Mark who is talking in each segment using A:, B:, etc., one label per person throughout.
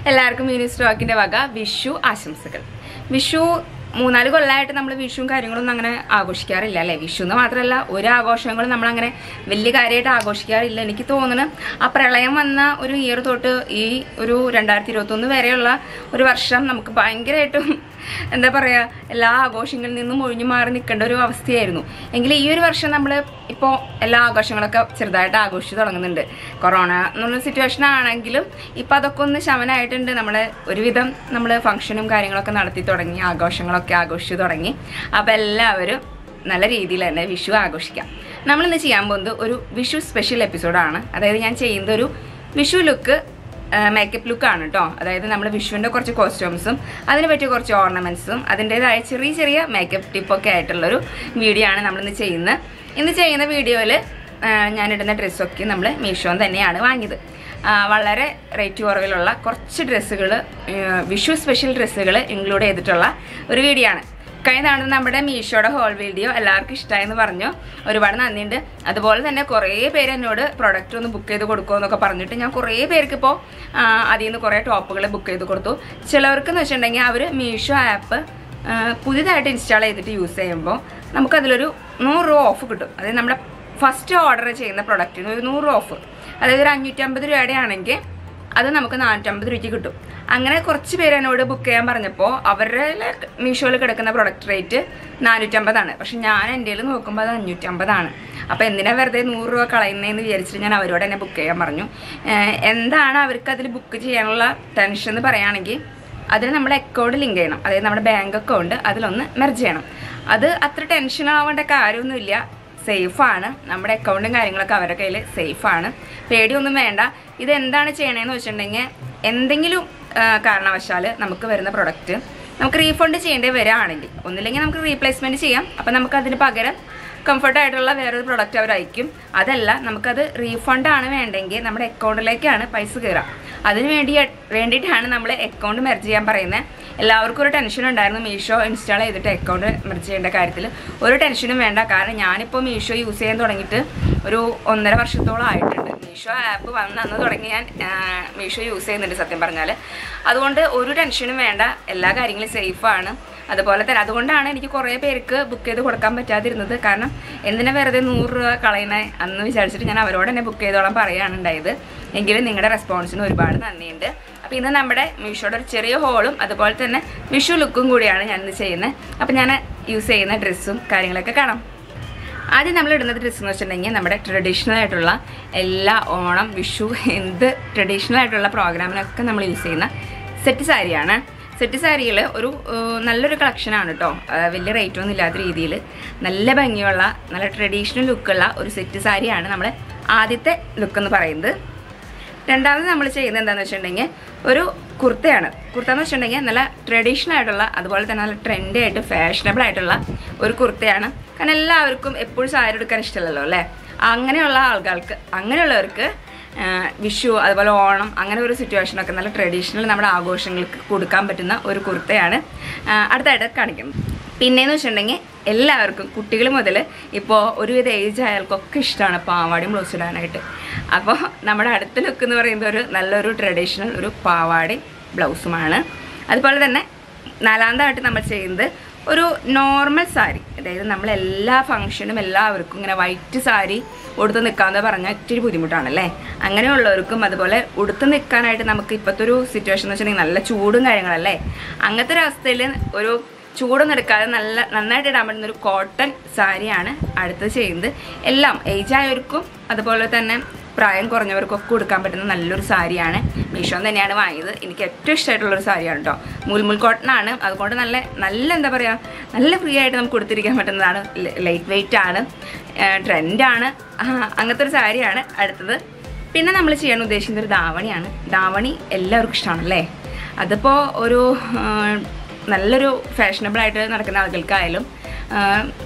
A: എല്ലാവർക്കും യൂണി സ്റ്റോക്കിന്റെ വക വിഷു ആശംസകൾ വിഷു മൂന്നാല് കൊല്ലമായിട്ട് നമ്മൾ വിഷുവും കാര്യങ്ങളൊന്നും അങ്ങനെ ആഘോഷിക്കാറില്ല അല്ലേ വിഷു എന്ന് മാത്രമല്ല ഒരു ആഘോഷങ്ങളും നമ്മളങ്ങനെ വലിയ കാര്യമായിട്ട് ആഘോഷിക്കാറില്ല എനിക്ക് തോന്നുന്നു ആ പ്രളയം വന്ന ഒരു ഇയർ തൊട്ട് ഈ ഒരു രണ്ടായിരത്തി ഇരുപത്തൊന്ന് വരെയുള്ള ഒരു വർഷം നമുക്ക് ഭയങ്കരമായിട്ടും എന്താ പറയുക എല്ലാ ആഘോഷങ്ങളിൽ നിന്നും ഒഴിഞ്ഞു മാറി നിൽക്കേണ്ട ഒരു അവസ്ഥയായിരുന്നു എങ്കിൽ ഈ ഒരു വർഷം നമ്മൾ ഇപ്പോൾ എല്ലാ ആഘോഷങ്ങളൊക്കെ ചെറുതായിട്ട് ആഘോഷിച്ച് തുടങ്ങുന്നുണ്ട് കൊറോണ എന്നുള്ള സിറ്റുവേഷൻ ആണെങ്കിലും ഇപ്പം അതൊക്കെ ഒന്ന് ശമനമായിട്ടുണ്ട് നമ്മൾ ഒരുവിധം നമ്മൾ ഫംഗ്ഷനും കാര്യങ്ങളൊക്കെ നടത്തി തുടങ്ങി ആഘോഷങ്ങളൊക്കെ ആഘോഷിച്ച് തുടങ്ങി അപ്പോൾ എല്ലാവരും നല്ല രീതിയിൽ തന്നെ വിഷു ആഘോഷിക്കാം നമ്മളിന്ന് ചെയ്യാൻ പോകുന്നത് ഒരു വിഷു സ്പെഷ്യൽ എപ്പിസോഡാണ് അതായത് ഞാൻ ചെയ്യുന്നത് ഒരു വിഷു ലുക്ക് മേക്കപ്പ് ലുക്കാണ് കേട്ടോ അതായത് നമ്മൾ വിഷുവിൻ്റെ കുറച്ച് കോസ്റ്റ്യൂംസും അതിന് പറ്റിയ കുറച്ച് ഓർണമെൻറ്റ്സും അതിൻ്റേതായ ചെറിയ ചെറിയ മേക്കപ്പ് ടിപ്പൊക്കെ ആയിട്ടുള്ളൊരു വീഡിയോ ആണ് നമ്മളിന്ന് ചെയ്യുന്നത് ഇന്ന് ചെയ്യുന്ന വീഡിയോയിൽ ഞാനിടുന്ന ഡ്രസ്സൊക്കെ നമ്മൾ മീഷോൻ തന്നെയാണ് വാങ്ങിയത് ആ, വളരെ റേറ്റ് കുറവിലുള്ള കുറച്ച് ഡ്രസ്സുകൾ വിഷു സ്പെഷ്യൽ ഡ്രസ്സുകൾ ഇൻക്ലൂഡ് ചെയ്തിട്ടുള്ള ഒരു വീഡിയോ ആണ് കഴിഞ്ഞ തവണ നമ്മുടെ മീഷോയുടെ ഹോൾ വീഡിയോ എല്ലാവർക്കും ഇഷ്ടമായെന്ന് പറഞ്ഞു ഒരുപാട് നന്ദിയുണ്ട് അതുപോലെ തന്നെ കുറേ പേര് എന്നോട് പ്രൊഡക്റ്റ് ഒന്ന് ബുക്ക് ചെയ്ത് കൊടുക്കുമോ എന്നൊക്കെ പറഞ്ഞിട്ട് ഞാൻ കുറേ പേർക്ക് ഇപ്പോൾ അതിൽ നിന്ന് കുറേ ടോപ്പുകൾ ബുക്ക് ചെയ്ത് കൊടുത്തു ചിലവർക്ക് എന്ന് വെച്ചിട്ടുണ്ടെങ്കിൽ അവർ മീഷോ ആപ്പ് പുതിയതായിട്ട് ഇൻസ്റ്റാൾ ചെയ്തിട്ട് യൂസ് ചെയ്യുമ്പോൾ നമുക്കതിലൊരു നൂറ് രൂപ ഓഫ് കിട്ടും അതായത് നമ്മുടെ ഫസ്റ്റ് ഓർഡർ ചെയ്യുന്ന പ്രൊഡക്റ്റിന് ഒരു നൂറ് രൂപ ഓഫ് അതായത് ഒരു അഞ്ഞൂറ്റമ്പത് രൂപയുടെ ആണെങ്കിൽ അത് നമുക്ക് നാനൂറ്റമ്പത് രൂപയ്ക്ക് കിട്ടും അങ്ങനെ കുറച്ച് പേര് എന്നോട് ബുക്ക് ചെയ്യാൻ പറഞ്ഞപ്പോൾ അവരുടെ മീഷോയിൽ കിടക്കുന്ന പ്രൊഡക്റ്റ് റേറ്റ് നാനൂറ്റമ്പതാണ് പക്ഷെ ഞാൻ എൻ്റെ കയ്യിൽ നോക്കുമ്പോൾ അത് അഞ്ഞൂറ്റമ്പതാണ് അപ്പോൾ എന്തിനാ വെറുതെ നൂറ് രൂപ കളയുന്നതെന്ന് വിചാരിച്ചിട്ട് ഞാൻ അവരോട് തന്നെ ബുക്ക് ചെയ്യാൻ പറഞ്ഞു ഏഹ് എന്താണ് അവർക്ക് അതിൽ ബുക്ക് ചെയ്യാനുള്ള ടെൻഷൻ എന്ന് പറയുകയാണെങ്കിൽ അതിന് നമ്മുടെ അക്കൗണ്ട് ലിങ്ക് ചെയ്യണം അതായത് നമ്മുടെ ബാങ്ക് അക്കൗണ്ട് അതിലൊന്ന് മെർജ് ചെയ്യണം അത് അത്ര ടെൻഷൻ ആവേണ്ട കാര്യമൊന്നുമില്ല സേഫാണ് നമ്മുടെ അക്കൗണ്ടും കാര്യങ്ങളൊക്കെ അവരുടെ കയ്യിൽ സേഫാണ് പേടിയൊന്നും വേണ്ട ഇത് എന്താണ് ചെയ്യണതെന്ന് വെച്ചിട്ടുണ്ടെങ്കിൽ എന്തെങ്കിലും ആ, കാരണവശാൽ നമുക്ക് വരുന്ന പ്രൊഡക്റ്റ് നമുക്ക് റീഫണ്ട് ചെയ്യേണ്ടി വരികയാണെങ്കിൽ ഒന്നില്ലെങ്കിൽ നമുക്ക് റീപ്ലേസ്മെൻറ്റ് ചെയ്യാം അപ്പം നമുക്ക് അതിന് പകരം കംഫർട്ട് ആയിട്ടുള്ള വേറൊരു പ്രൊഡക്റ്റ് അവർ അയക്കും അതല്ല നമുക്കത് റീഫണ്ടാണ് വേണ്ടെങ്കിൽ നമ്മുടെ അക്കൗണ്ടിലേക്കാണ് പൈസ കയറാം അതിന് വേണ്ടി വേണ്ടിയിട്ടാണ് നമ്മൾ അക്കൗണ്ട് മെർജ് ചെയ്യാൻ പറയുന്നത് എല്ലാവർക്കും ഒരു ടെൻഷൻ ഉണ്ടായിരുന്നു മീഷോ ഇൻസ്റ്റാൾ ചെയ്തിട്ട് അക്കൗണ്ട് മെർജ് ചെയ്യേണ്ട കാര്യത്തിൽ ഒരു ടെൻഷനും വേണ്ട കാരണം ഞാനിപ്പോൾ മീഷോ യൂസ് ചെയ്യാൻ തുടങ്ങിയിട്ട് ഒരു ഒന്നര വർഷത്തോളം ആയിട്ടുണ്ട് മീഷോ ആപ്പ് വന്ന് അന്ന് തുടങ്ങി ഞാൻ ആ, മീഷോ യൂസ് ചെയ്യുന്നുണ്ട് സത്യം പറഞ്ഞാൽ അതുകൊണ്ട് ഒരു ടെൻഷനും വേണ്ട എല്ലാ കാര്യങ്ങളും സേഫാണ് അതുപോലെ തന്നെ അതുകൊണ്ടാണ് എനിക്ക് കുറേ പേർക്ക് ബുക്ക് ചെയ്ത് കൊടുക്കാൻ പറ്റാതിരുന്നത് കാരണം എന്തിനാ വെറുതെ നൂറ് രൂപ കളയണേ അന്ന് വിചാരിച്ചിട്ട് ഞാൻ അവരോട് തന്നെ ബുക്ക് ചെയ്തോളാൻ പറയുകയാണ് ഉണ്ടായത് എങ്കിലും നിങ്ങളുടെ റെസ്പോൺസിന് ഒരുപാട് നന്ദിയുണ്ട് അപ്പോൾ ഇന്ന് നമ്മുടെ മീഷോയുടെ ഒരു ചെറിയ ഹോളും അതുപോലെ തന്നെ വിഷു ലുക്കും കൂടിയാണ് ഞാനിന്ന് ചെയ്യുന്നത് അപ്പോൾ ഞാൻ യൂസ് ചെയ്യുന്ന ഡ്രസ്സും കാര്യങ്ങളൊക്കെ കാണാം ആദ്യം നമ്മൾ ഇടുന്നത് ഡ്രസ്സ് എന്ന് വെച്ചിട്ടുണ്ടെങ്കിൽ നമ്മുടെ ട്രഡീഷണൽ ആയിട്ടുള്ള എല്ലാ ഓണം വിഷു എന്ത് ട്രഡീഷണൽ ആയിട്ടുള്ള പ്രോഗ്രാമിനൊക്കെ നമ്മൾ യൂസ് ചെയ്യുന്ന സെറ്റ് സാരിയാണ് സെറ്റ് സാരിയിൽ ഒരു ഏഹ്, നല്ലൊരു കളക്ഷനാണ് കേട്ടോ ഏഹ്, വലിയ റേറ്റ് ഒന്നും ഇല്ലാത്ത രീതിയിൽ നല്ല ഭംഗിയുള്ള നല്ല ട്രഡീഷണൽ ലുക്കുള്ള ഒരു സെറ്റ് സാരിയാണ് നമ്മൾ ആദ്യത്തെ ലുക്ക് എന്ന് പറയുന്നത് രണ്ടാമത് നമ്മൾ ചെയ്യുന്നത് എന്താണെന്ന് വെച്ചിട്ടുണ്ടെങ്കിൽ ഒരു കുർത്തയാണ് കുർത്ത എന്ന് വെച്ചിട്ടുണ്ടെങ്കിൽ നല്ല ട്രഡീഷണൽ ആയിട്ടുള്ള അതുപോലെ തന്നെ നല്ല ട്രെൻഡി ആയിട്ട് ഫാഷനബിൾ ആയിട്ടുള്ള ഒരു കുർത്തയാണ് കാരണം എല്ലാവർക്കും എപ്പോഴും സാരി എടുക്കാൻ ഇഷ്ടമല്ലല്ലോ അല്ലേ അങ്ങനെയുള്ള ആൾക്കാർക്ക് അങ്ങനെയുള്ളവർക്ക് ആ, വിഷു അതുപോലെ ഓണം അങ്ങനെ ഒരു സിറ്റുവേഷനൊക്കെ നല്ല ട്രഡീഷണൽ നമ്മുടെ ആഘോഷങ്ങൾക്ക് കൊടുക്കാൻ പറ്റുന്ന ഒരു കുർത്തയാണ് ആ, അടുത്തായിട്ട് കാണിക്കുന്നത് പിന്നെയെന്ന് വെച്ചിട്ടുണ്ടെങ്കിൽ എല്ലാവർക്കും കുട്ടികൾ മുതൽ ഇപ്പോൾ ഒരുവിധ ഏജ് ആയാൽക്കൊക്കെ ഇഷ്ടമാണ് പാവാടയും ബ്ലൗസ് ഇടാനായിട്ട് അപ്പോൾ നമ്മുടെ അടുത്ത ലുക്ക് എന്ന് പറയുന്നത് ഒരു നല്ലൊരു ട്രഡീഷണൽ ഒരു പാവാടയും ബ്ലൗസുമാണ് അതുപോലെ തന്നെ നാലാമതായിട്ട് നമ്മൾ ചെയ്യുന്നത് ഒരു നോർമൽ സാരി അതായത് നമ്മൾ എല്ലാ ഫംഗ്ഷനും എല്ലാവർക്കും ഇങ്ങനെ വൈറ്റ് സാരി ഉടുത്ത് നിൽക്കാമെന്ന് പറഞ്ഞാൽ ഇച്ചിരി ബുദ്ധിമുട്ടാണല്ലേ അങ്ങനെയുള്ളവർക്കും അതുപോലെ ഉടുത്ത് നിൽക്കാനായിട്ട് നമുക്ക് ഇപ്പോഴത്തെ ഒരു സിറ്റുവേഷൻ എന്ന് വെച്ചിട്ടുണ്ടെങ്കിൽ നല്ല ചൂടും കാര്യങ്ങളല്ലേ അങ്ങനത്തെ ഒരു അവസ്ഥയിൽ ഒരു ചൂടൊന്നും എടുക്കാതെ നല്ല നന്നായിട്ട് ഇടാൻ പറ്റുന്ന ഒരു കോട്ടൺ സാരിയാണ് അടുത്തത് ചെയ്യുന്നത് എല്ലാം ഏജ് ആയവർക്കും അതുപോലെ തന്നെ പ്രായം കുറഞ്ഞവർക്കൊക്കെ കൊടുക്കാൻ പറ്റുന്ന നല്ലൊരു സാരിയാണ് മീഷോ തന്നെയാണ് വാങ്ങിയത് എനിക്ക് ഏറ്റവും ഇഷ്ടമായിട്ടുള്ളൊരു സാരിയാണ് കേട്ടോ മുൽമുൽ കോട്ടൺ ആണ് അതുകൊണ്ട് നല്ല നല്ല എന്താ പറയുക നല്ല ഫ്രീ ആയിട്ട് നമുക്ക് കൊടുത്തിരിക്കാൻ പറ്റുന്നതാണ് ലൈറ്റ് വെയിറ്റ് ആണ് ട്രെൻഡാണ് അങ്ങനത്തെ ഒരു സാരിയാണ് അടുത്തത് പിന്നെ നമ്മൾ ചെയ്യാൻ ഉദ്ദേശിക്കുന്ന ഒരു ധാവണിയാണ് ധാവണി എല്ലാവർക്കും ഇഷ്ടമാണല്ലേ അതിപ്പോൾ ഒരു ആ, നല്ലൊരു ഫാഷനബിളായിട്ട് നടക്കുന്ന ആളുകൾക്കായാലും ആ,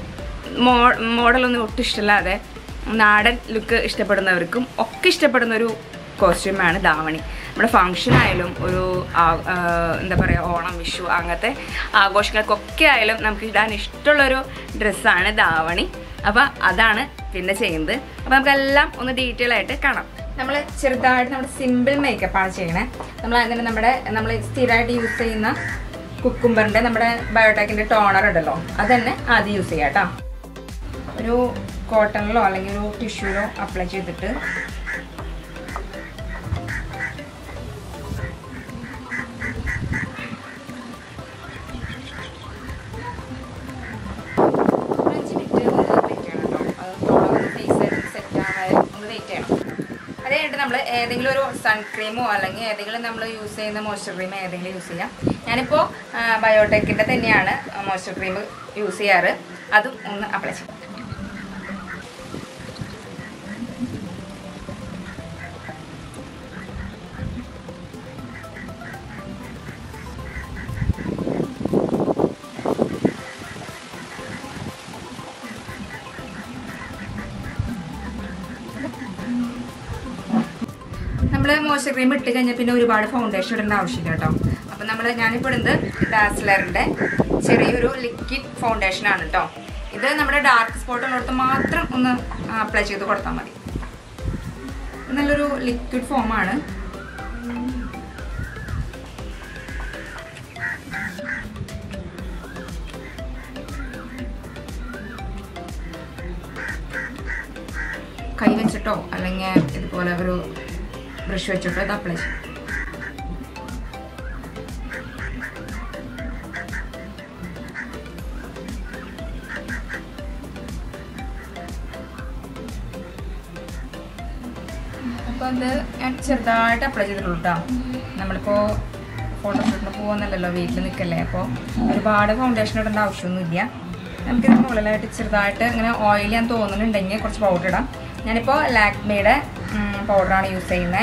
A: മോ മോഡലൊന്നും ഒട്ടും ഇഷ്ടമില്ലാതെ നാടൻ ലുക്ക് ഇഷ്ടപ്പെടുന്നവർക്കും ഒക്കെ ഇഷ്ടപ്പെടുന്ന ഒരു കോസ്റ്റ്യൂമാണ് ധാവണി നമ്മുടെ ഫങ്ഷൻ ആയാലും ഒരു ആ- ആ, എന്താ പറയുക ഓണം വിഷു അങ്ങനത്തെ ആഘോഷങ്ങൾക്കൊക്കെ ആയാലും നമുക്ക് ഇടാൻ ഇഷ്ടമുള്ളൊരു ഡ്രസ്സാണ് ധാവണി അപ്പോൾ അതാണ് പിന്നെ ചെയ്യുന്നത് അപ്പോൾ നമുക്കെല്ലാം ഒന്ന് ഡീറ്റെയിൽ ആയിട്ട് കാണാം നമ്മൾ ചെറുതായിട്ട് നമ്മുടെ സിമ്പിൾ മേക്കപ്പാണ് ചെയ്യണേ നമ്മൾ ആദ്യം തന്നെ നമ്മുടെ നമ്മൾ സ്ഥിരമായിട്ട് യൂസ് ചെയ്യുന്ന കുക്കുംബറിൻ്റെ നമ്മുടെ ബയോടെക്കിൻ്റെ ടോണർ ഉണ്ടല്ലോ അത് തന്നെ ആദ്യം യൂസ് ചെയ്യാം കേട്ടോ ഒരു കോട്ടണിലോ അല്ലെങ്കിൽ ഒരു ടിഷ്യൂലോ അപ്ലൈ ചെയ്തിട്ട് ഒരു അഞ്ച് മിനിറ്റ് വെയിറ്റ് ചെയ്യണം കേട്ടോ അത് ടോണർ ഫേസ് സെറ്റ് ആവാൻ ഒന്ന് വെയിറ്റ് ചെയ്യണം അത് കഴിഞ്ഞിട്ട് നമ്മൾ ഏതെങ്കിലും ഒരു സൺക്രീമോ അല്ലെങ്കിൽ ഏതെങ്കിലും നമ്മൾ യൂസ് ചെയ്യുന്ന മോയ്സ്ചർ ക്രീം ഏതെങ്കിലും യൂസ് ചെയ്യാം ഞാനിപ്പോൾ ബയോടെക്കിൻ്റെ തന്നെയാണ് മോയ്സ്ചർ ക്രീം യൂസ് ചെയ്യാറ് അതും ഒന്ന് അപ്ലൈ ചെയ്യാം നമ്മൾ മോയ്സ്ചർ ക്രീം ഇട്ട് കഴിഞ്ഞാൽ പിന്നെ ഒരുപാട് ഫൗണ്ടേഷൻ ഇടേണ്ട ആവശ്യമില്ല കേട്ടോ അപ്പം നമ്മൾ ഞാനിപ്പോൾ ഇടുന്നത് ഡാസ്ലറിൻ്റെ ചെറിയൊരു ലിക്വിഡ് ഫൗണ്ടേഷൻ ആണ് കേട്ടോ ഇത് നമ്മുടെ ഡാർക്ക് സ്പോട്ട് ഉള്ളിടത്ത് മാത്രം ഒന്ന് അപ്ലൈ ചെയ്ത് കൊടുത്താൽ മതി ഇത് നല്ലൊരു ലിക്വിഡ് ഫോമാണ് കൈ വെച്ചിട്ടോ അല്ലെങ്കിൽ ഇതുപോലെ ഒരു ബ്രഷ് വെച്ചിട്ടോ ഇത് അപ്ലൈ ചെയ്യും അപ്പോൾ അത് ഞാൻ ചെറുതായിട്ട് അപ്ലൈ ചെയ്തിട്ടുള്ളൂ കേട്ടോ നമ്മളിപ്പോൾ ഫോട്ടോഷൂട്ടിന് പോകുന്നല്ലോ വീട്ടിൽ നിൽക്കല്ലേ അപ്പോൾ ഒരുപാട് ഫൗണ്ടേഷൻ ഇടേണ്ട ആവശ്യമൊന്നുമില്ല നമുക്കിത് മുകളിലായിട്ട് ചെറുതായിട്ട് ഇങ്ങനെ ഓയിൽ ഞാൻ തോന്നുന്നുണ്ടെങ്കിൽ കുറച്ച് പൗഡർ ഇടാം ഞാനിപ്പോൾ ലാക്മിയുടെ പൗഡറാണ് യൂസ് ചെയ്യുന്നത്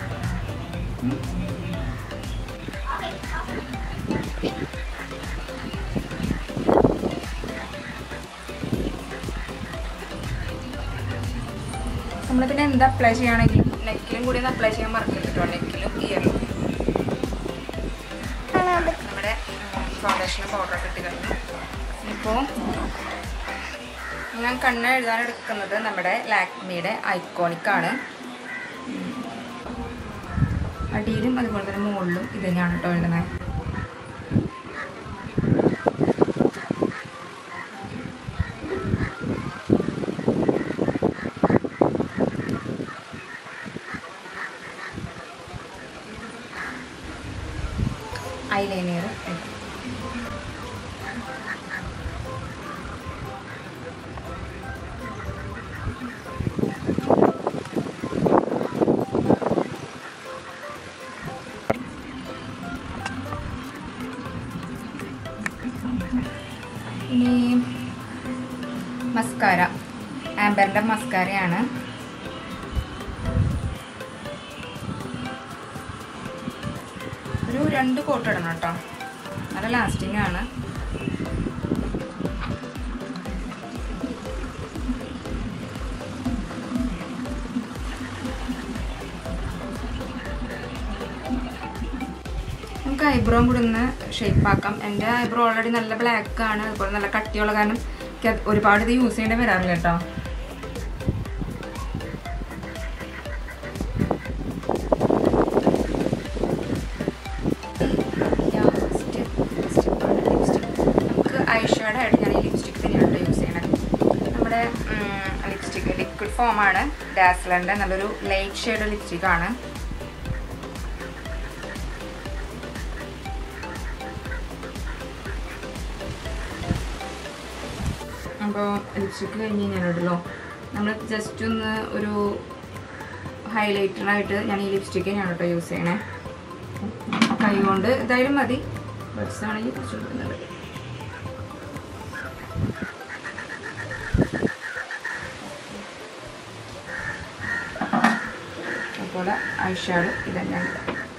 A: നമ്മൾ പിന്നെ എന്ത് അപ്ലൈ ചെയ്യുകയാണെങ്കിലും നെക്കിലും കൂടി ഒന്ന് അപ്ലൈ ചെയ്യാൻ മറക്കരുത് കേട്ടോ നെക്കിലും ഇയറിലും നമ്മുടെ ഫൗണ്ടേഷൻ പൗഡർ ഒക്കെ ഇട്ട് കഴിഞ്ഞു ഇപ്പോൾ ഞാൻ കണ്ണ് എഴുതാൻ എടുക്കുന്നത് നമ്മുടെ ലാക്മിയുടെ ഐക്കോണിക്കാണ് അടിയിലും അതുപോലെ തന്നെ മുകളിലും ഇത് തന്നെയാണ് കേട്ടോ എഴുതുന്നത് ഐലൈനർ ഇനി മസ്കാര ആംബറിൻ്റെ മസ്കാരയാണ് ഒരു രണ്ട് കോട്ട് ഇടണം കേട്ടോ നല്ല ലാസ്റ്റിംഗ് ആണ് നമുക്ക് ഐബ്രോ കൂടി ഒന്ന് ഷേപ്പ് ആക്കാം എൻ്റെ ഐബ്രോ ഓൾറെഡി നല്ല ബ്ലാക്ക് ആണ് അതുപോലെ നല്ല കട്ടിയുള്ള കാരണം എനിക്ക് അത് ഒരുപാട് ഇത് യൂസ് ചെയ്യേണ്ടി വരാറില്ല കേട്ടോ നമുക്ക് ഐഷാഡ് ആയിട്ട് ഞാൻ ഈ ലിപ്സ്റ്റിക് തന്നെയാണ് യൂസ് ചെയ്യണത് നമ്മുടെ ലിപ്സ്റ്റിക് ലിക്വിഡ് ഫോമാണ് ഡാസ്ലറിൻ്റെ നല്ലൊരു ലൈറ്റ് ഷെയ്ഡ് ലിപ്സ്റ്റിക് ആണ് അപ്പോൾ ലിപ്സ്റ്റിക്ക് കഴിഞ്ഞ് കഴിഞ്ഞാലുണ്ടല്ലോ നമ്മൾ ജസ്റ്റ് ഒന്ന് ഒരു ഹൈലൈറ്ററായിട്ട് ഞാൻ ഈ ലിപ്സ്റ്റിക്ക് ഞാൻ കേട്ടോ യൂസ് ചെയ്യണേ കൈ കൊണ്ട് എന്തായാലും മതി ബഡ്സ് ആണെങ്കിൽ കുറച്ച് കൊടുക്കുന്നത് അതുപോലെ ഐഷാഡ് ഇതന്നെയാണ്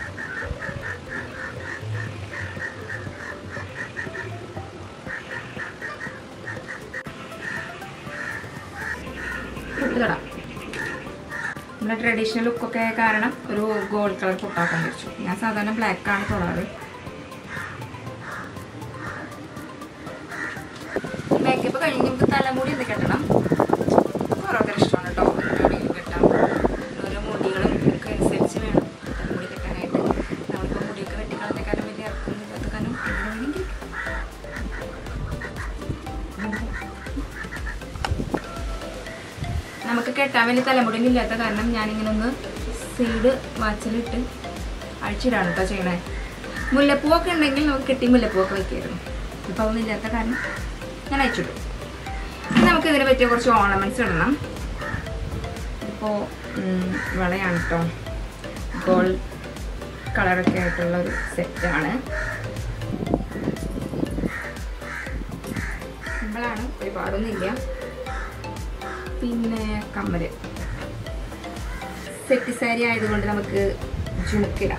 A: പൊട്ട് തൊടാം നമ്മുടെ ട്രഡീഷണൽ ലുക്കൊക്കെ കാരണം ഒരു ഗോൾഡ് കളർ പൊട്ടാക്കാൻ വെച്ചു ഞാൻ സാധാരണ ബ്ലാക്ക് ആണ് തൊടാറ് മേക്കപ്പ് കഴിഞ്ഞ് നമുക്ക് തലമുടി എന്ത് കെട്ടണം ഓരോരുത്തർ ഇഷ്ടമാണ് കേട്ടോ മുടി കെട്ടാം ഓരോ മുടികളും നമുക്ക് കെട്ടാൻ വേണ്ടി തലമുടിയിൽ ഇല്ലാത്ത കാരണം ഞാനിങ്ങനെ ഒന്ന് സൈഡ് വാച്ചിലിട്ട് അഴിച്ചിടാണ് കേട്ടോ ചെയ്യണേ മുല്ലപ്പൂവൊക്കെ ഉണ്ടെങ്കിൽ നമുക്ക് കെട്ടി മുല്ലപ്പൂവൊക്കെ വെക്കായിരുന്നു ഇപ്പം അതൊന്നും ഇല്ലാത്ത കാരണം ഞാൻ അയച്ചിട്ടു ഇനി നമുക്ക് ഇതിനെ പറ്റിയ കുറച്ച് ഓർണമെന്റ്സ് ഇടണം ഇപ്പോൾ വളയാണ് കേട്ടോ ഗോൾഡ് കളറൊക്കെ ആയിട്ടുള്ള ഒരു സെറ്റാണ് സിമ്പിളാണ് ഒരുപാടൊന്നുമില്ല പിന്നെ കമ്മല് സെറ്റ് സാരി ആയതുകൊണ്ട് നമുക്ക് ജുമുക്കിടാം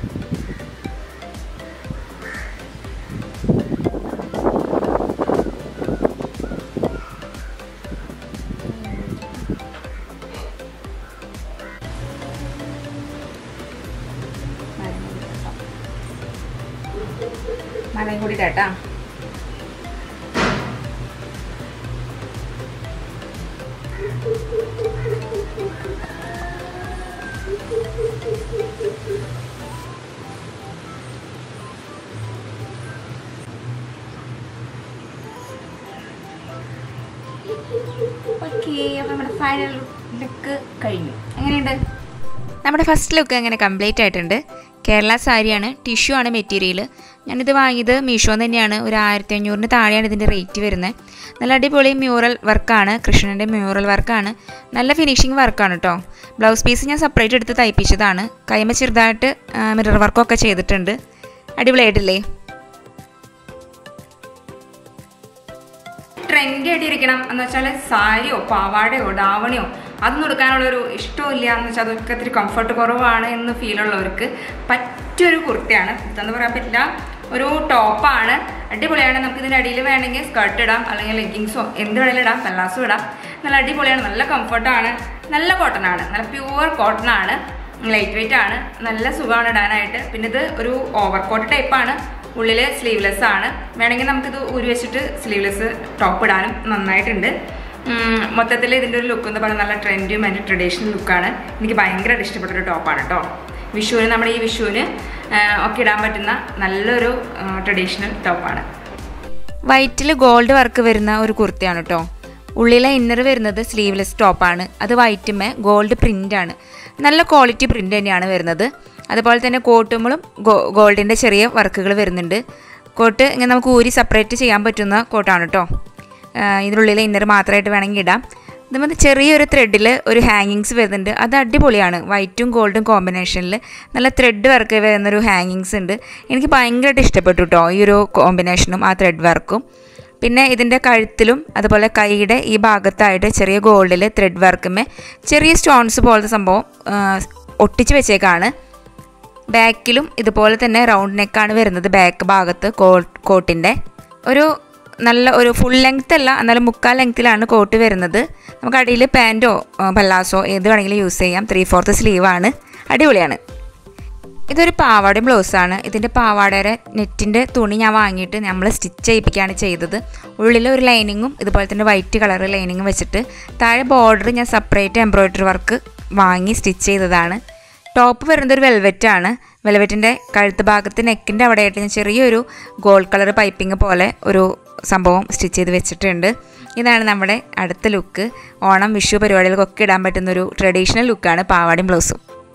A: മലയും കൂടി ഇടാട്ടാ ഓക്കെ അപ്പോൾ നമ്മുടെ ഫൈനൽ ലുക്ക് കഴിഞ്ഞു എങ്ങനെയുണ്ട് നമ്മുടെ ഫസ്റ്റ് ലുക്ക് അങ്ങനെ കംപ്ലീറ്റ് ആയിട്ടുണ്ട് കേരള സാരിയാണ് ടിഷ്യൂ ആണ് മെറ്റീരിയൽ ഞാനിത് വാങ്ങിയത് മീഷോ തന്നെയാണ് ഒരു ആയിരത്തി അഞ്ഞൂറിന് താഴെയാണ് ഇതിൻ്റെ റേറ്റ് വരുന്നത് നല്ല അടിപൊളി മ്യൂറൽ വർക്കാണ് കൃഷ്ണൻ്റെ മ്യൂറൽ വർക്കാണ് നല്ല ഫിനിഷിങ് വർക്കാണ് കേട്ടോ ബ്ലൗസ് പീസ് ഞാൻ സെപ്പറേറ്റ് എടുത്ത് തയ്പ്പിച്ചതാണ് കൈമ ചെറുതായിട്ട് മിറർ വർക്കൊക്കെ ചെയ്തിട്ടുണ്ട് അടിപൊളിയായിട്ടില്ലേ ട്രെൻഡി ആയിട്ട് ഇരിക്കണം എന്ന് വെച്ചാൽ സാരിയോ പാവാടയോ ഡാവണിയോ അതൊന്നും എടുക്കാനുള്ളൊരു ഇഷ്ടമില്ല എന്ന് വെച്ചാൽ അതൊക്കെ ഇത്തിരി കംഫർട്ട് കുറവാണ് എന്ന് ഫീൽ ഉള്ളവർക്ക് പറ്റിയൊരു കുർത്തിയാണ് ഇതെന്ന് പറയാൻ പറ്റില്ല ഒരു ടോപ്പാണ് അടിപൊളിയാണ് നമുക്ക് ഇതിൻ്റെ അടിയിൽ വേണമെങ്കിൽ സ്കർട്ട് ഇടാം അല്ലെങ്കിൽ ലെഗിങ്സോ എന്ത് വേണമെങ്കിലും ഇടാം പല്ലാസും ഇടാം നല്ല അടിപൊളിയാണ് നല്ല കംഫർട്ടാണ് നല്ല കോട്ടൺ ആണ് നല്ല പ്യുവർ കോട്ടൺ ആണ് ലൈറ്റ് വെയിറ്റ് ആണ് നല്ല സുഖമാണ് ഇടാനായിട്ട് പിന്നെ ഇത് ഒരു ഓവർകോട്ട് ടൈപ്പാണ് ഉള്ളിൽ സ്ലീവ്ലെസ് ആണ് വേണമെങ്കിൽ നമുക്കിത് ഊരി വെച്ചിട്ട് സ്ലീവ്ലെസ് ടോപ്പ് ഇടാനും നന്നായിട്ടുണ്ട് മൊത്തത്തിൽ ഇതിൻ്റെ ഒരു ലുക്ക് എന്ന് പറയുന്നത് നല്ല ട്രെൻഡും അതിൻ്റെ ട്രഡീഷണൽ ലുക്കാണ് എനിക്ക് ഭയങ്കരമായിട്ട് ഇഷ്ടപ്പെട്ടൊരു ടോപ്പാണ് കേട്ടോ വിഷുവിന് നമ്മുടെ ഈ വിഷുവിന് ആ, ഒക്കെ ഇടാൻ പറ്റുന്ന നല്ലൊരു ട്രഡീഷണൽ ടോപ്പാണ് വൈറ്റിൽ ഗോൾഡ് വർക്ക് വരുന്ന ഒരു കുർത്തിയാണ് കേട്ടോ ഉള്ളിലെ ഇന്നർ വരുന്നത് സ്ലീവ്ലെസ് ടോപ്പാണ് അത് വൈറ്റുമേ ഗോൾഡ് പ്രിൻ്റ് ആണ് നല്ല ക്വാളിറ്റി പ്രിൻ്റ് തന്നെയാണ് വരുന്നത് അതുപോലെ തന്നെ കോട്ടുമ്പോഴും ഗോ ഗോൾഡിൻ്റെ ചെറിയ വർക്കുകൾ വരുന്നുണ്ട് കോട്ട് ഇങ്ങനെ നമുക്ക് ഊരി സെപ്പറേറ്റ് ചെയ്യാൻ പറ്റുന്ന കോട്ടാണ് കേട്ടോ ഇതിനുള്ളിലെ ഇന്നർ മാത്രമായിട്ട് വേണമെങ്കിൽ ഇടാം ഇതുമ്പോൾ ചെറിയൊരു ത്രെഡിൽ ഒരു ഹാങ്ങിങ്സ് വരുന്നുണ്ട് അത് അടിപൊളിയാണ് വൈറ്റും ഗോൾഡും കോമ്പിനേഷനിൽ നല്ല ത്രെഡ് വർക്ക് വരുന്നൊരു ഹാങ്ങിങ്സ് ഉണ്ട് എനിക്ക് ഭയങ്കരമായിട്ട് ഇഷ്ടപ്പെട്ടു കേട്ടോ ഈ ഒരു കോമ്പിനേഷനും ആ ത്രെഡ് വർക്കും പിന്നെ ഇതിൻ്റെ കഴുത്തിലും അതുപോലെ കൈയുടെ ഈ ഭാഗത്തായിട്ട് ചെറിയ ഗോൾഡിൽ ത്രെഡ് വർക്കുമേ ചെറിയ സ്റ്റോൺസ് പോലത്തെ സംഭവം ആ, ഒട്ടിച്ച് വെച്ചേക്കാണ് ബാക്കിലും ഇതുപോലെ തന്നെ റൗണ്ട് നെക്കാണ് വരുന്നത് ബാക്ക് ഭാഗത്ത് കോട്ടിൻ്റെ ഒരു നല്ല ഒരു ഫുൾ ലെങ്ത് അല്ല എന്നാലും മുക്കാൽ ലെങ്ത്തിലാണ് കോട്ട് വരുന്നത് നമുക്ക് അടിയിൽ പാൻറ്റോ പല്ലാസോ ഏത് വേണമെങ്കിലും യൂസ് ചെയ്യാം ത്രീ ഫോർത്ത് സ്ലീവാണ് അടിപൊളിയാണ് ഇതൊരു പാവാടയും ബ്ലൗസാണ് ഇതിൻ്റെ പാവാടയുടെ നെറ്റിൻ്റെ തുണി ഞാൻ വാങ്ങിയിട്ട് നമ്മൾ സ്റ്റിച്ച് ചെയ്യിപ്പിക്കുകയാണ് ചെയ്തത് ഉള്ളിൽ ഒരു ലൈനിങ്ങും ഇതുപോലെ തന്നെ വൈറ്റ് കളർ ലൈനിങ്ങും വെച്ചിട്ട് താഴെ ബോർഡർ ഞാൻ സെപ്പറേറ്റ് എംബ്രോയ്ഡറി വർക്ക് വാങ്ങി സ്റ്റിച്ച് ചെയ്തതാണ് ടോപ്പ് വരുന്നത് ഒരു വെൽവെറ്റ് ആണ് വെൽവെറ്റിൻ്റെ കഴുത്ത് ഭാഗത്ത് നെക്കിൻ്റെ അവിടെയായിട്ട് ഞാൻ ചെറിയൊരു ഗോൾഡ് കളർ പൈപ്പിംഗ് പോലെ ഒരു സംഭവം സ്റ്റിച്ച് ചെയ്ത് വെച്ചിട്ടുണ്ട് ഇതാണ് നമ്മുടെ അടുത്ത ലുക്ക് ഓണം വിഷു പരിപാടികൾക്കൊക്കെ ഇടാൻ പറ്റുന്നൊരു ട്രഡീഷണൽ ലുക്കാണ് പാവാടയും ബ്ലൗസും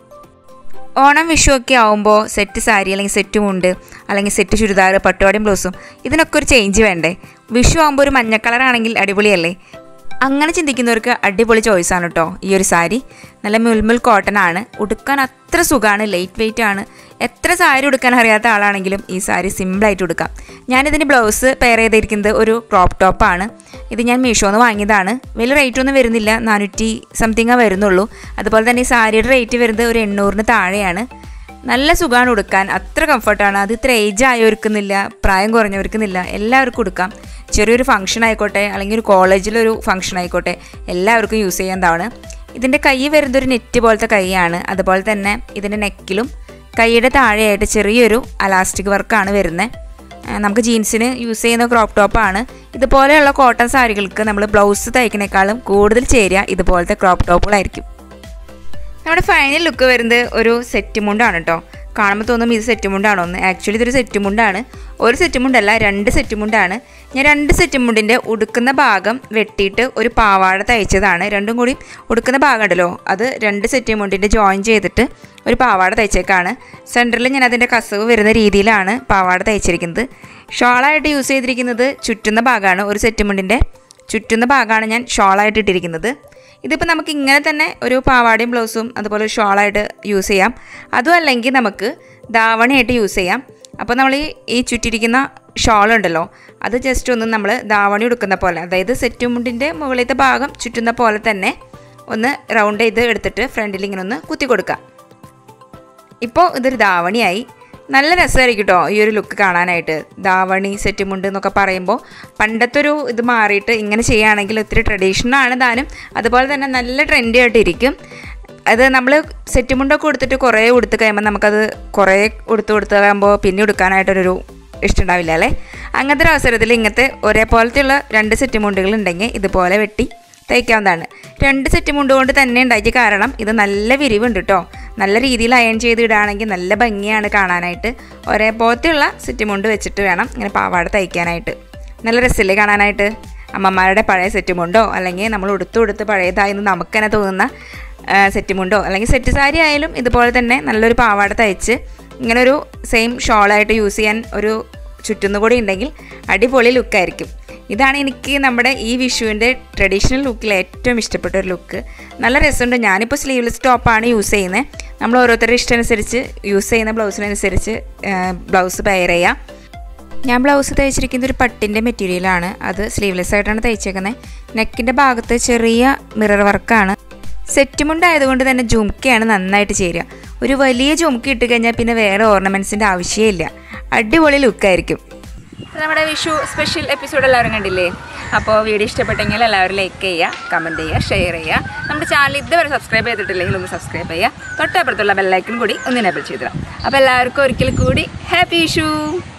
A: ഓണം വിഷു ഒക്കെ ആവുമ്പോൾ സെറ്റ് സാരി അല്ലെങ്കിൽ സെറ്റ് മുണ്ട് അല്ലെങ്കിൽ സെറ്റ് ചുരിദാർ പട്ടുപാടിയും ബ്ലൗസും ഇതിനൊക്കെ ഒരു ചേഞ്ച് വേണ്ടേ വിഷു ആകുമ്പോൾ ഒരു മഞ്ഞ കളറാണെങ്കിൽ അടിപൊളിയല്ലേ അങ്ങനെ ചിന്തിക്കുന്നവർക്ക് അടിപൊളി ചോയ്സാണ് കേട്ടോ ഈ ഒരു സാരി നല്ല മുൽമുൽ കോട്ടൺ ആണ് ഉടുക്കാൻ അത്ര സുഖമാണ് ലൈറ്റ് വെയിറ്റ് ആണ് എത്ര സാരി ഉടുക്കാൻ അറിയാത്ത ആളാണെങ്കിലും ഈ സാരി സിമ്പിളായിട്ട് ഉടുക്കാം ഞാനിതിന് ബ്ലൗസ് പെയർ ചെയ്തിരിക്കുന്നത് ഒരു ക്രോപ്പ് ടോപ്പാണ് ഇത് ഞാൻ മീഷോന്ന് വാങ്ങിയതാണ് വലിയ റേറ്റ് ഒന്നും വരുന്നില്ല നാനൂറ്റി സംതിങ്ങേ വരുന്നുള്ളൂ അതുപോലെ തന്നെ ഈ സാരിയുടെ റേറ്റ് വരുന്നത് ഒരു എണ്ണൂറിന് താഴെയാണ് നല്ല സുഖമാണ് ഉടുക്കാൻ അത്ര കംഫർട്ടാണ് അത് ഇത്ര ഏജ് ആയവർക്കുന്നില്ല പ്രായം കുറഞ്ഞവർക്കുന്നില്ല എല്ലാവർക്കും ഉടുക്കാം ചെറിയൊരു ഫംഗ്ഷൻ ആയിക്കോട്ടെ അല്ലെങ്കിൽ ഒരു കോളേജിലൊരു ഫംഗ്ഷൻ ആയിക്കോട്ടെ എല്ലാവർക്കും യൂസ് ചെയ്യാവുന്നതാണ് ഇതിൻ്റെ കൈ വരുന്നത് ഒരു നെറ്റ് പോലത്തെ കൈയാണ് അതുപോലെ തന്നെ ഇതിൻ്റെ നെക്കിലും കൈയുടെ താഴെയായിട്ട് ചെറിയൊരു അലാസ്റ്റിക് വർക്കാണ് വരുന്നത് നമുക്ക് ജീൻസിന് യൂസ് ചെയ്യുന്ന ക്രോപ്പ് ടോപ്പാണ് ഇതുപോലെയുള്ള കോട്ടൺ സാരികൾക്ക് നമ്മൾ ബ്ലൗസ് തയ്ക്കുന്നേക്കാളും കൂടുതൽ ചേരുക ഇതുപോലത്തെ ക്രോപ്പ് ടോപ്പുകളായിരിക്കും നമ്മുടെ ഫൈനൽ ലുക്ക് വരുന്നത് ഒരു സെറ്റ് മുണ്ടാണ് കേട്ടോ കാണുമ്പോൾ തോന്നും ഇത് സെറ്റ് മുണ്ടാണോ എന്ന് ആക്ച്വലി ഇതൊരു സെറ്റ് മുണ്ടാണ് ഒരു സെറ്റ് മുണ്ടല്ല രണ്ട് സെറ്റ് മുണ്ടാണ് ഞാൻ രണ്ട് സെറ്റ് മുണ്ടിൻ്റെ ഉടുക്കുന്ന ഭാഗം വെട്ടിയിട്ട് ഒരു പാവാട തയ്ച്ചതാണ് രണ്ടും കൂടി ഉടുക്കുന്ന ഭാഗം ഉണ്ടല്ലോ അത് രണ്ട് സെറ്റ് മുണ്ടിൻ്റെ ജോയിൻ ചെയ്തിട്ട് ഒരു പാവാട തയ്ച്ചേക്കാണ് സെൻറ്ററിൽ ഞാൻ അതിൻ്റെ കസവ് വരുന്ന രീതിയിലാണ് പാവാട തയ്ച്ചിരിക്കുന്നത് ഷോളായിട്ട് യൂസ് ചെയ്തിരിക്കുന്നത് ചുറ്റുന്ന ഭാഗമാണ് ഒരു സെറ്റ് മുണ്ടിൻ്റെ ചുറ്റുന്ന ഭാഗമാണ് ഞാൻ ഷോളായിട്ട് ഇട്ടിരിക്കുന്നത് ഇതിപ്പോൾ നമുക്ക് ഇങ്ങനെ തന്നെ ഒരു പാവാടയും ബ്ലൗസും അതുപോലെ ഒരു ഷോളായിട്ട് യൂസ് ചെയ്യാം അതും അല്ലെങ്കിൽ നമുക്ക് ധാവണിയായിട്ട് യൂസ് ചെയ്യാം അപ്പോൾ നമ്മൾ ഈ ഈ ചുറ്റിരിക്കുന്ന ഷോൾ ഉണ്ടല്ലോ അത് ജസ്റ്റ് ഒന്ന് നമ്മൾ ധാവണി ഉടുക്കുന്ന പോലെ അതായത് സെറ്റ് മുണ്ടിൻ്റെ മുകളിലത്തെ ഭാഗം ചുറ്റുന്ന പോലെ തന്നെ ഒന്ന് റൗണ്ട് ചെയ്ത് എടുത്തിട്ട് ഫ്രണ്ടിൽ ഇങ്ങനെ ഒന്ന് കുത്തി കൊടുക്കുക ഇപ്പോൾ ഇതൊരു ധാവണിയായി നല്ല രസമായിരിക്കും കേട്ടോ ഈ ഒരു ലുക്ക് കാണാനായിട്ട് ധാവണി സെറ്റ് മുണ്ട് എന്നൊക്കെ പറയുമ്പോൾ പണ്ടത്തെ ഒരു ഇത് മാറിയിട്ട് ഇങ്ങനെ ചെയ്യുകയാണെങ്കിൽ ഒത്തിരി ട്രഡീഷണൽ ആണ് താനും അതുപോലെ തന്നെ നല്ല ട്രെൻഡി ആയിട്ടിരിക്കും അത് നമ്മൾ സെറ്റ് മുണ്ടൊക്കെ കൊടുത്തിട്ട് കുറേ ഉടുത്ത് കഴിയുമ്പോൾ നമുക്കത് കുറേ ഉടുത്ത് കൊടുത്ത് കഴിയുമ്പോൾ പിന്നെ ഉടുക്കാനായിട്ടൊരു ഇഷ്ടമുണ്ടാവില്ല അല്ലേ അങ്ങനത്തെ ഒരു അവസരത്തിൽ ഇങ്ങനത്തെ ഒരേപോലത്തെയുള്ള രണ്ട് സെറ്റ് മുണ്ടുകൾ ഉണ്ടെങ്കിൽ ഇതുപോലെ വെട്ടി തയ്ക്കാവുന്നതാണ് രണ്ട് സെറ്റ് മുണ്ട് കൊണ്ട് തന്നെ ഉണ്ടാക്കിയ കാരണം ഇത് നല്ല വിരിവുണ്ട് കേട്ടോ നല്ല രീതിയിൽ അയൺ ചെയ്ത് ഇടുകയാണെങ്കിൽ നല്ല ഭംഗിയാണ് കാണാനായിട്ട് ഒരേപോലത്തെയുള്ള സെറ്റ് മുണ്ട് വെച്ചിട്ട് വേണം ഇങ്ങനെ പാവാട തയ്ക്കാനായിട്ട് നല്ല രസമില്ലേ കാണാനായിട്ട് അമ്മമാരുടെ പഴയ സെറ്റ് മുണ്ടോ അല്ലെങ്കിൽ നമ്മൾ ഉടുത്ത് ഉടുത്ത് പഴയതായെന്ന് നമുക്ക് തന്നെ തോന്നുന്ന ആ, സെറ്റ് മുണ്ടോ അല്ലെങ്കിൽ സെറ്റ് സാരി ആയാലും ഇതുപോലെ തന്നെ നല്ലൊരു പാവാട തയ്ച്ച് ഇങ്ങനെ ഒരു സെയിം ഷോളായിട്ട് യൂസ് ചെയ്യാൻ ഒരു ചുറ്റുന്നു കൂടി ഉണ്ടെങ്കിൽ അടിപൊളി ലുക്കായിരിക്കും ഇതാണ് എനിക്ക് നമ്മുടെ ഈ വിഷുവിൻ്റെ ട്രഡീഷണൽ ലുക്കിൽ ഏറ്റവും ഇഷ്ടപ്പെട്ട ഒരു ലുക്ക് നല്ല രസമുണ്ട് ഞാനിപ്പോൾ സ്ലീവ്ലെസ് ടോപ്പാണ് യൂസ് ചെയ്യുന്നത് നമ്മൾ ഓരോരുത്തരുടെ ഇഷ്ടം അനുസരിച്ച് യൂസ് ചെയ്യുന്ന ബ്ലൗസിനനുസരിച്ച് ബ്ലൗസ് പെയർ ചെയ്യാം ഞാൻ ബ്ലൗസ് തയ്ച്ചിരിക്കുന്നത് ഒരു പട്ടിൻ്റെ മെറ്റീരിയലാണ് അത് സ്ലീവ്ലെസ് ആയിട്ടാണ് തയ്ച്ചേക്കുന്നത് നെക്കിൻ്റെ ഭാഗത്ത് ചെറിയ മിറർ വർക്കാണ് സെറ്റ് മുണ്ടായതുകൊണ്ട് തന്നെ ജുംക്കയാണ് നന്നായിട്ട് ചേരുക ഒരു വലിയ ജുംക്ക ഇട്ട് കഴിഞ്ഞാൽ പിന്നെ വേറെ ഓർണമെൻറ്റ്സിൻ്റെ ആവശ്യമില്ല അടിപൊളി ലുക്കായിരിക്കും നമ്മുടെ വിഷു സ്പെഷ്യൽ എപ്പിസോഡ് എല്ലാവരും കണ്ടില്ലേ അപ്പോൾ വീഡിയോ ഇഷ്ടപ്പെട്ടെങ്കിൽ എല്ലാവരും ലൈക്ക് ചെയ്യുക കമൻറ്റ് ചെയ്യുക ഷെയർ ചെയ്യുക നമ്മുടെ ചാനൽ ഇതുവരെ സബ്സ്ക്രൈബ് ചെയ്തിട്ടില്ലെങ്കിൽ ഒന്ന് സബ്സ്ക്രൈബ് ചെയ്യുക തൊട്ടപ്പുറത്തുള്ള ബെല്ലൈക്കൺ കൂടി ഒന്ന് എനേബിൾ ചെയ്തിടാം അപ്പോൾ എല്ലാവർക്കും ഒരിക്കൽ കൂടി ഹാപ്പി വിഷു